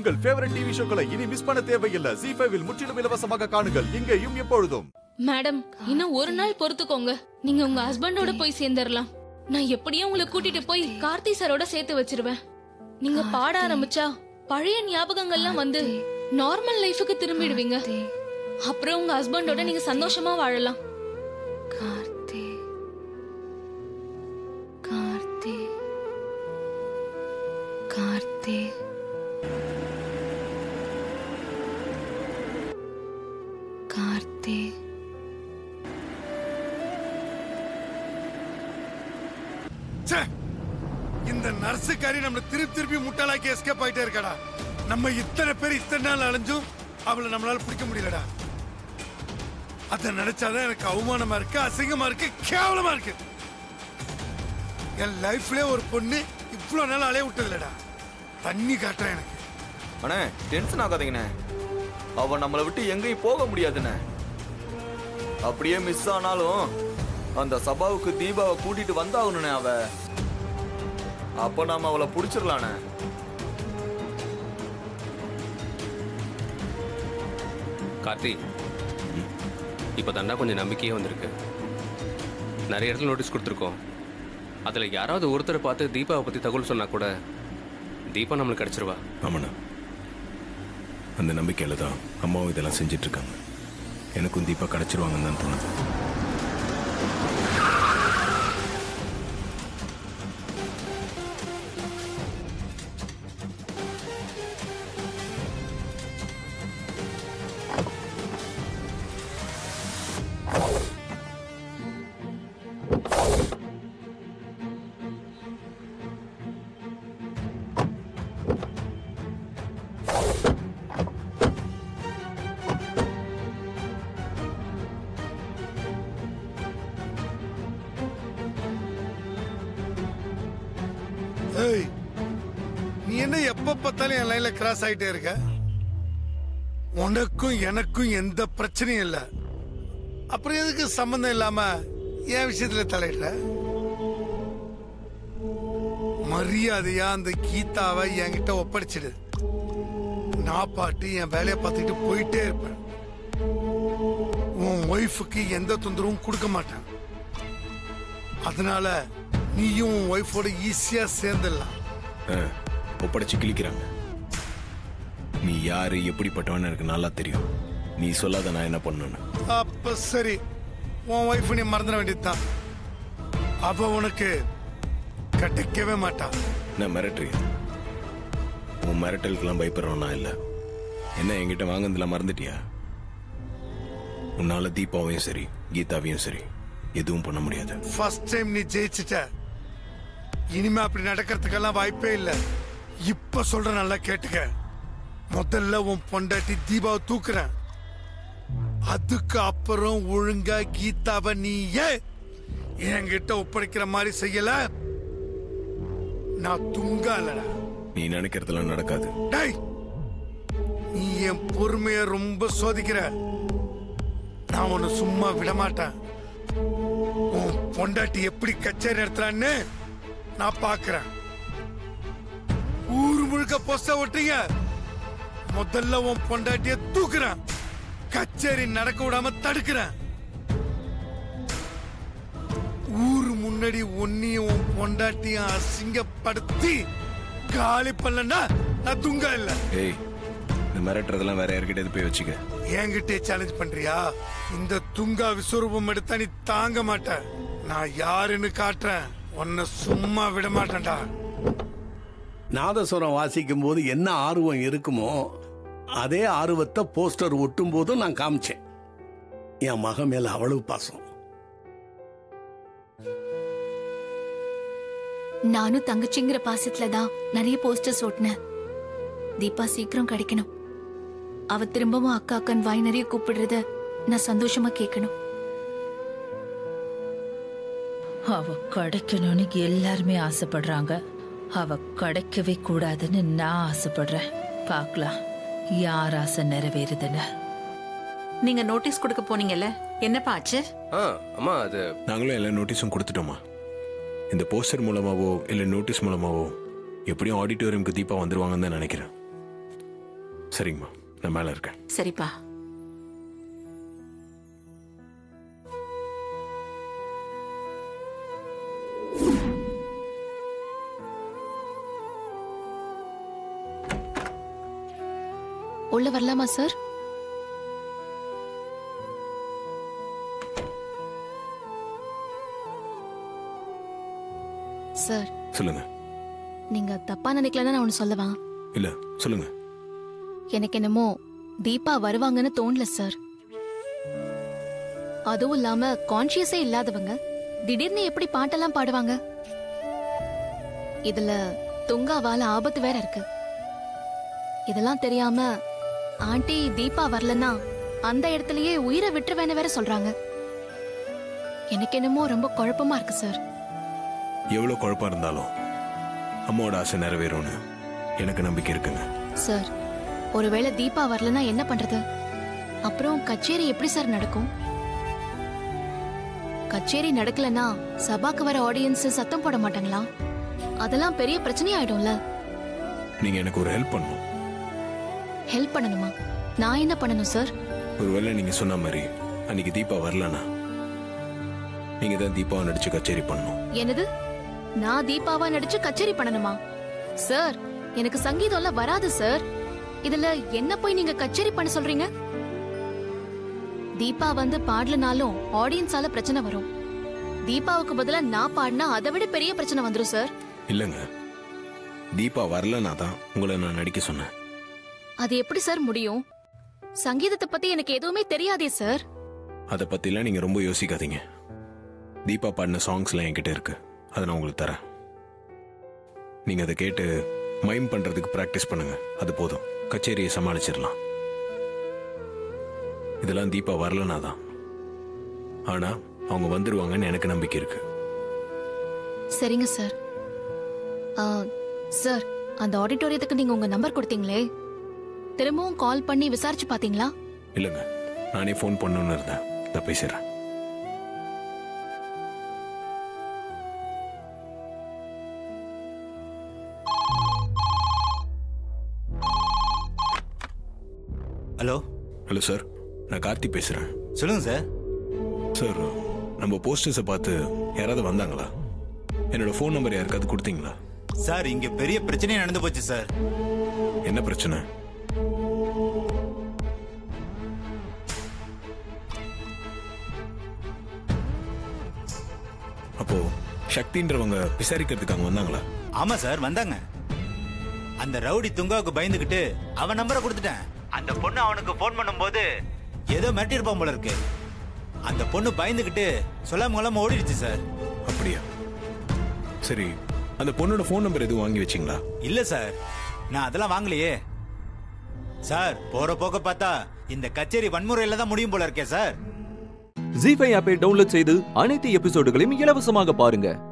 உங்கள் favourite TV ஷோக்களை இனி miss பண்ண தேவையில்லை ஜி ஃபைவில் முற்றிலும் இலவசமாக காணுங்கள் இங்கேயும் எப்பொழுதும் மேடம் இன்னும் ஒரு நாள் பொறுத்துக்கோங்க நீங்க உங்க ஹஸ்பண்டோட போய் சேர்ந்துடலாம் நான் எப்படியும் உங்களை கூட்டிட்டு போய் கார்த்தி சாரோட சேர்த்து வச்சிருவேன் நீங்க பாட ஆரம்பிச்சா பழைய ஞாபகங்கள்லாம் வந்து நார்மல் லைஃபுக்கு திரும்பிடுவீங்க அப்புறம் உங்க ஹஸ்பண்டோட நீங்க சந்தோஷமா வாழலாம் கார்த்தி கார்த்தி கார்த்தி கார்த்தி ச்சே! இந்த நர்ஸுக்காரி நம்மள திருப்பி திருப்பி முட்டாளாக்கி எஸ்கேப் ஆயிட்டே இருக்கடா நம்ம இத்தனை பேர் இத்தனை நாள் அலைஞ்சும் அவளை நம்மளால பிடிக்க முடியலடா அத நினைச்சாதான் எனக்கு அவமானமா இருக்கு அசிங்கமா இருக்கு கேவலமா இருக்கு என் லைஃப்லயே ஒரு பொண்ணு இவ்வளவு நாள் அலைய விட்டதில்லடா தண்ணி காட்டுறேன் எனக்கு அண்ணே டென்ஷன் ஆகாதீங்கண்ணே அவ நம்மளை விட்டு எங்கேயும் போக முடியாதுண்ணே அப்படியே மிஸ் ஆனாலும் அந்த சபாவுக்கு தீபாவை கூட்டிட்டு வந்தாகணுண்ணே அவ அப்ப நாம அவளை புடிச்சிடலாண்ணே கார்த்தி இப்போ தாண்டா கொஞ்சம் நம்பிக்கையே வந்திருக்கு நிறைய இடத்துல நோட்டீஸ் கொடுத்துருக்கோம் அதில் யாராவது ஒருத்தரை பார்த்து தீபாவை பற்றி தகவல் சொன்னா கூட தீபா நம்மளுக்கு கிடைச்சிருவா ஆமாண்ணா அந்த நம்பிக்கையில தான் அம்மாவும் இதெல்லாம் செஞ்சுட்டு இருக்காங்க எனக்கும் தீபா கிடைச்சிருவாங்கன்னு தான் தோணுது ஏய் நீ என்ன எப்ப பார்த்தாலும் என் லைன்ல கிராஸ் ஆயிட்டே இருக்க உனக்கும் எனக்கும் எந்த பிரச்சனையும் இல்ல அப்புறம் எதுக்கு சம்பந்தம் இல்லாம என் விஷயத்துல தலையிடுற மரியாதையா அந்த கீதாவை என்கிட்ட ஒப்படைச்சிடு நான் பாட்டு என் வேலையை பார்த்துக்கிட்டு போயிட்டே இருப்பேன் உன் ஒய்ஃபுக்கு எந்த தொந்தரவும் கொடுக்க மாட்டேன் அதனால நீயும் உன் ஒய்ஃபோட ஈஸியா சேர்ந்துடலாம் ஆ, ஒப்படைச்சு கிழிக்கிறாங்க நீ யாரு எப்படிப்பட்டவன்னு எனக்கு நல்லா தெரியும் நீ சொல்லாத நான் என்ன பண்ணணும் அப்ப சரி உன் ஒய்ஃப் நீ மறந்துட வேண்டியதுதான் அவ உனக்கு கிடைக்கவே மாட்டா நான் மிரட்டுறியா உன் மிரட்டலுக்கெல்லாம் பயப்படுறவன் நான் இல்லை என்ன என்கிட்ட வாங்கினதுல மறந்துட்டியா உன்னால தீபாவையும் சரி கீதாவையும் சரி எதுவும் பண்ண முடியாது ஃபர்ஸ்ட் டைம் நீ ஜெயிச்சிட்ட இனிமே அப்படி நடக்கிறதுக்கெல்லாம் வாய்ப்பே இல்ல இப்ப சொல்ற நல்லா கேட்டுக்க முதல்ல உன் பொண்டாட்டி தீபாவை தூக்குறேன் அதுக்கு அப்புறம் ஒழுங்கா கீதாவை நீ ஏன் என்கிட்ட ஒப்படைக்கிற மாதிரி செய்யல நான் துங்கா இல்லடா நீ நினைக்கிறதெல்லாம் நடக்காது டேய் நீ என் பொறுமைய ரொம்ப சோதிக்கிற நான் உன்னை சும்மா விட மாட்டேன் உன் பொண்டாட்டி எப்படி கச்சேரி நடத்துறான்னு நான் பாக்குறேன் ஊர் முழுக்க போஸ்ட ஒட்டுங்க முதல்ல உன் பொண்டாட்டிய தூக்குறேன் கச்சேரி நடக்க விடாம தடுக்கிறேன் ஊர் முன்னாடி ஒன்னியும் உன் பொண்டாட்டியும் அசிங்கப்படுத்தி காலி பண்ணலன்னா நான் துங்கா இல்ல ஏய் இந்த மிரட்டுறதெல்லாம் வேற யார்கிட்ட போய் வச்சுக்க என்கிட்டே சேலஞ்ச் பண்றியா இந்த துங்கா விஸ்வரூபம் எடுத்தா நீ தாங்க மாட்ட நான் யாருன்னு காட்டுறேன் உன்னை சும்மா விட மாட்டேன்டா நாதஸ்வரம் வாசிக்கும் போது என்ன ஆர்வம் இருக்குமோ அதே ஆர்வத்தை போஸ்டர் ஒட்டும் போதும் நான் காமிச்சேன் என் மக மேல அவ்வளவு பாசம் நானும் தங்கச்சிங்கிற பாசத்துல தான் நிறைய போஸ்டர்ஸ் ஓட்டினேன் தீபா சீக்கிரம் கிடைக்கணும் அவ திரும்பவும் அக்கா அக்கன் வாய் நிறைய கூப்பிடுறத நான் சந்தோஷமா கேட்கணும் அவ கிடைக்கணும்னு எல்லாருமே ஆசைப்படுறாங்க அவ கிடைக்கவே கூடாதுன்னு நான் ஆசைப்படுறேன் பார்க்கலாம் யார் ஆசை நிறைவேறுதுன்னு நீங்க நோட்டீஸ் கொடுக்க போனீங்கல்ல என்னப்பா ஆச்சு ஆ அம்மா அது நாங்களும் எல்லா நோட்டீஸும் கொடுத்துட்டோமா இந்த போஸ்டர் மூலமாவோ இல்லை நோட்டீஸ் மூலமாவோ எப்படியும் ஆடிட்டோரியம்க்கு தீபா வந்துருவாங்கன்னு தான் நினைக்கிறேன் சரிங்கம்மா நான் மேலே இருக்கேன் சரிப்பா உள்ள வரலாமா சார் சார் சொல்லுங்க நீங்க தப்பா நினைக்கலன்னா நான் ஒன்னு சொல்லவா இல்ல சொல்லுங்க எனக்கு என்னமோ தீபா வருவாங்கன்னு தோணல சார் அதுவும் இல்லாம கான்சியஸே இல்லாதவங்க திடீர்னு எப்படி பாட்டெல்லாம் பாடுவாங்க இதுல துங்காவால ஆபத்து வேற இருக்கு இதெல்லாம் தெரியாம ஆண்டி தீபா வரலன்னா அந்த இடத்துலயே உயிரை விட்டுருவேன்னு வேற சொல்றாங்க எனக்கு என்னமோ ரொம்ப குழப்பமா இருக்கு சார் எவ்வளோ குழப்பம் இருந்தாலும் அம்மாவோட ஆசை நிறைவேறும்னு எனக்கு நம்பிக்கை இருக்குங்க சார் ஒருவேளை தீபா வரலன்னா என்ன பண்றது அப்புறம் கச்சேரி எப்படி சார் நடக்கும் கச்சேரி நடக்கலனா சபாக்கு வர ஆடியன்ஸ் சத்தம் போட மாட்டாங்களா அதெல்லாம் பெரிய பிரச்சனை ஆயிடும்ல நீங்க எனக்கு ஒரு ஹெல்ப் பண்ணணும் ஹெல்ப் பண்ணணுமா நான் என்ன பண்ணணும் சார் ஒருவேளை நீங்க சொன்ன மாதிரி அன்னைக்கு தீபா வரலனா நீங்க தான் தீபாவை நடிச்சு கச்சேரி பண்ணணும் என்னது நான் தீபாவா நடிச்சு கச்சேரி பண்ணணுமா சார் எனக்கு சங்கீதம்லாம் வராது சார் இதுல என்ன போய் நீங்க கச்சேரி பண்ண சொல்றீங்க தீபா வந்து பாடலனாலும் ஆடியன்ஸால பிரச்சனை வரும் தீபாவுக்கு பதிலா நான் பாடினா அதை விட பெரிய பிரச்சனை வந்துரும் சார் இல்லைங்க தீபா வரலனா தான் உங்களை நான் நடிக்க சொன்னேன் அது எப்படி சார் முடியும் சங்கீதத்தை பத்தி எனக்கு எதுவுமே தெரியாதே சார் அதை பத்திலாம் நீங்க ரொம்ப யோசிக்காதீங்க தீபா பாடின சாங்ஸ்லாம் என்கிட்ட இருக்கு அதை நான் உங்களுக்கு தரேன் நீங்க அதை கேட்டு மைம் பண்றதுக்கு பிராக்டிஸ் பண்ணுங்க அது போதும் கச்சேரியை சமாளிச்சிடலாம் இதெல்லாம் தீபா வரலனா தான் ஆனா அவங்க வந்துருவாங்கன்னு எனக்கு நம்பிக்கை இருக்கு சரிங்க சார் ஆ, சார் அந்த ஆடிட்டோரியத்துக்கு நீங்க உங்க நம்பர் கொடுத்தீங்களே திரும்பவும் கால் பண்ணி விசாரிச்சு பாத்தீங்களா இல்லைங்க நானே ஃபோன் பண்ணணும்னு இருந்தேன் நான் பேசுறேன் ஹலோ ஹலோ சார் நான் கார்த்தி பேசுறேன் சொல்லுங்க சார் சார் நம்ம போஸ்டர்ஸை பார்த்து யாராவது வந்தாங்களா என்னோட ஃபோன் நம்பர் யாருக்காவது கொடுத்தீங்களா சார் இங்க பெரிய பிரச்சனையே நடந்து போச்சு சார் என்ன பிரச்சனை அப்போ சக்தின்றவங்க விசாரிக்கிறதுக்கு அங்க வந்தாங்களா ஆமா சார் வந்தாங்க அந்த ரவுடி துங்காவுக்கு பயந்துகிட்டு அவன் நம்பரை கொடுத்துட்டேன் அந்த பொண்ணு அவனுக்கு ஃபோன் பண்ணும்போது ஏதோ மிரட்டியிருப்பான் போல இருக்கு அந்த பொண்ணு பயந்துகிட்டு சொல்லாம கொள்ளாம ஓடிடுச்சு சார் அப்படியா சரி அந்த பொண்ணோட ஃபோன் நம்பர் எதுவும் வாங்கி வச்சிங்களா இல்ல சார் நான் அதெல்லாம் வாங்கலையே சார் போற போக்க பார்த்தா இந்த கச்சேரி வன்முறையில தான் முடியும் போல இருக்கே சார் ஜி ஃபைவ் ஆப்பை டவுன்லோட் செய்து அனைத்து எபிசோடுகளையும் இலவசமாக பாருங்க